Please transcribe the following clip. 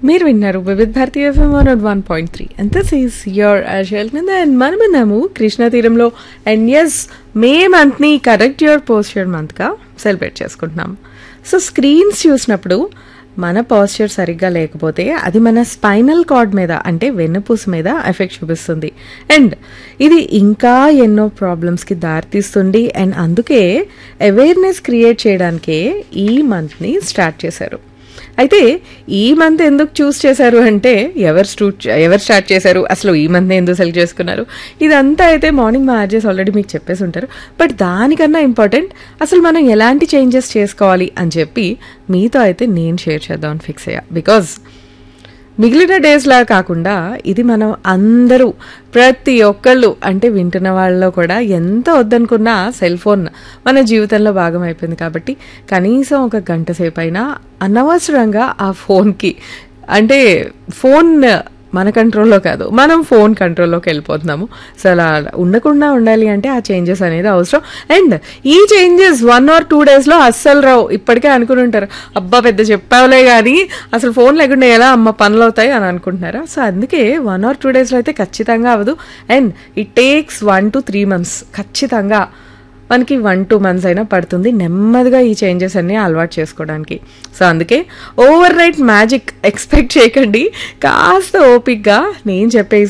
మీరు విన్నారు Vividh Bharati FM one nought one point three and this is your usual మీద and మనమన్నాము కృష్ణా తీరంలో అండ్ ఎస్ మే మంత్ని కరెక్ట్ యువర్ పోస్చర్ మంత్గా సెలబ్రేట్ చేసుకుంటున్నాం సో స్క్రీన్స్ చూసినప్పుడు మన పోస్చర్ సరిగ్గా లేకపోతే అది మన స్పైనల్ కార్డ్ మీద అంటే వెన్నుపూస మీద ఎఫెక్ట్ చూపిస్తుంది అండ్ ఇది ఇంకా ఎన్నో ప్రాబ్లమ్స్కి దారితీస్తుంది అండ్ అందుకే అవేర్నెస్ క్రియేట్ చేయడానికే ఈ మంత్ని స్టార్ట్ చేశారు అయితే ఈ మంత్ ఎందుకు చూస్ చేశారు అంటే ఎవరు స్టూట్ ఎవరు స్టార్ట్ చేశారు అసలు ఈ మంత్ ఎందుకు సెలెక్ట్ చేసుకున్నారు ఇదంతా అయితే మార్నింగ్ మా ఆర్జెస్ ఆల్రెడీ మీకు చెప్పేసి ఉంటారు బట్ దానికన్నా ఇంపార్టెంట్ అసలు మనం ఎలాంటి చేంజెస్ చేసుకోవాలి అని చెప్పి మీతో అయితే నేను షేర్ చేద్దామని ఫిక్స్ అయ్యా బికాజ్ మిగిలిన డేస్ లా కాకుండా ఇది మనం అందరూ ప్రతి ఒక్కళ్ళు అంటే వింటున్న వాళ్ళలో కూడా ఎంత వద్దనుకున్నా సెల్ ఫోన్ మన జీవితంలో భాగం అయిపోయింది కాబట్టి కనీసం ఒక గంట సేపు అయినా అనవసరంగా ఆ ఫోన్కి అంటే ఫోన్ మన కంట్రోల్లో కాదు మనం ఫోన్ కంట్రోల్లోకి వెళ్ళిపోతున్నాము సో అలా ఉండకుండా ఉండాలి అంటే ఆ చేంజెస్ అనేది అవసరం అండ్ ఈ చేంజెస్ వన్ ఆర్ టూ డేస్లో అస్సలు రావు ఇప్పటికే అనుకుని ఉంటారు అబ్బా పెద్ద చెప్పావులే కానీ అసలు ఫోన్ లేకుండా ఎలా అమ్మ పనులు అవుతాయి అని అనుకుంటున్నారా సో అందుకే వన్ ఆర్ టూ డేస్లో అయితే ఖచ్చితంగా అవ్వదు and it takes one two three months ఖచ్చితంగా మనకి వన్ టూ మంత్స్ అయినా పడుతుంది నెమ్మదిగా ఈ చేంజెస్ అన్ని అలవాటు చేసుకోవడానికి సో అందుకే ఓవర్ నైట్ మ్యాజిక్ ఎక్స్పెక్ట్ చేయకండి కాస్త ఓపిక్గా నేను చెప్పే